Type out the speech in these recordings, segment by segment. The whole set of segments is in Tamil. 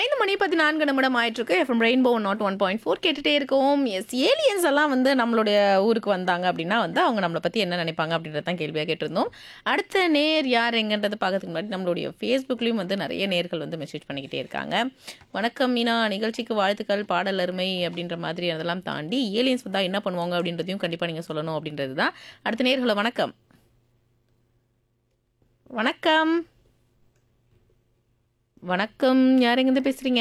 ஐந்து மணி பதினான்கு நிமிடம் ஆயிட்டிருக்கு எஃப்எம் ரெயின்போ நாட் ஒன் பாயிண்ட் ஃபோர் கேட்டுட்டே இருக்கோம் எஸ் ஏலியன்ஸ் எல்லாம் வந்து நம்மளுடைய ஊருக்கு வந்தாங்க அப்படின்னா வந்து அவங்க நம்மளை பற்றி என்ன நினைப்பாங்க அப்படின்றத தான் கேள்வியாக கேட்டிருந்தோம் அடுத்த நேர் யார் எங்கன்றதை பார்க்கறதுக்கு முன்னாடி நம்மளுடைய ஃபேஸ்புக்லேயும் வந்து நிறைய நேர்கள் வந்து மெசேஜ் பண்ணிக்கிட்டே இருக்காங்க வணக்கம் மீனா நிகழ்ச்சிக்கு வாழ்த்துக்கள் பாடல் அருமை அப்படின்ற மாதிரி அதெல்லாம் தாண்டி ஏலியன்ஸ் வந்தால் என்ன பண்ணுவாங்க அப்படின்றதையும் கண்டிப்பாக நீங்கள் சொல்லணும் அப்படின்றது தான் அடுத்த நேர்களை வணக்கம் வணக்கம் வணக்கம் யார் எங்கேருந்து பேசுறீங்க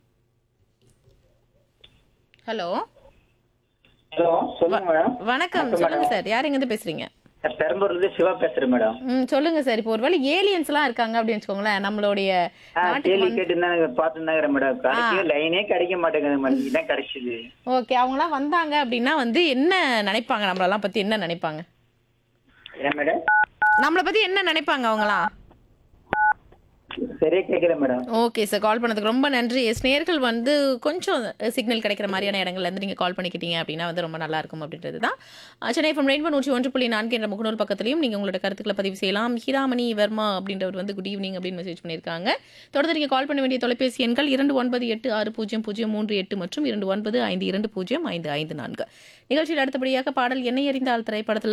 ஹலோ ஹலோ சொல்லுங்க மேடம் வணக்கம் சொல்லுங்க சார் யார் எங்கேருந்து பேசுறீங்க நான் பெரம்பூர்ல இருந்து சிவா பேசுறேன் மேடம் ம் சொல்லுங்க சார் இப்போ ஒருவேளை ஏலியன்ஸ் எல்லாம் இருக்காங்க அப்படின்னு வச்சுக்கோங்களேன் நம்மளுடைய ஆ நாட்டுக்கு கேள்வி வந்து கேட்டு தான் பார்த்துருந்தாங்க மேடம் கிடைக்க லைனே கிடைக்க மாட்டேங்குது மேடம் இதான் கிடைச்சது ஓகே அவங்களாம் வந்தாங்க அப்படின்னா வந்து என்ன நினைப்பாங்க நம்மளெல்லாம் பத்தி என்ன நினைப்பாங்க ஏன் மேடம் நம்மளை பத்தி என்ன நினைப்பாங்க அவங்களாம் சரியா கேட்கல மேடம் ஓகே சார் கால் பண்ணதுக்கு ரொம்ப நன்றி எஸ் நேர்கள் வந்து கொஞ்சம் சிக்னல் கிடைக்கிற மாதிரியான இடங்கள்ல இருந்து நீங்கள் கால் பண்ணிக்கிட்டீங்க அப்படின்னா வந்து ரொம்ப நல்லா இருக்கும் அப்படின்றது தான் அஹ் சென்னை ஃப்ரம் ரெயின்போ நூற்றி ஒன்று புள்ளி நான்கு என்ற முகநூல் பக்கத்துலையும் நீங்கள் உங்களோட கருத்துக்களை பதிவு செய்யலாம் ஹிராமணி வர்மா அப்படின்றவர் வந்து குட் ஈவினிங் அப்படின்னு மெசேஜ் பண்ணியிருக்காங்க தொடர்ந்து நீங்கள் கால் பண்ண வேண்டிய தொலைபேசி எண்கள் இரண்டு ஒன்பது எட்டு ஆறு பூஜ்ஜியம் பூஜ்ஜியம் மூன்று எட்டு மற்றும் இரண்டு ஒன்பது ஐந்து இரண்டு பூஜ்ஜியம் ஐந்து ஐந்து நான்கு நிகழ்ச்சியில் அடுத்தபடியாக பாடல் என்னை அறிந்தால் திரைப்படத்தில்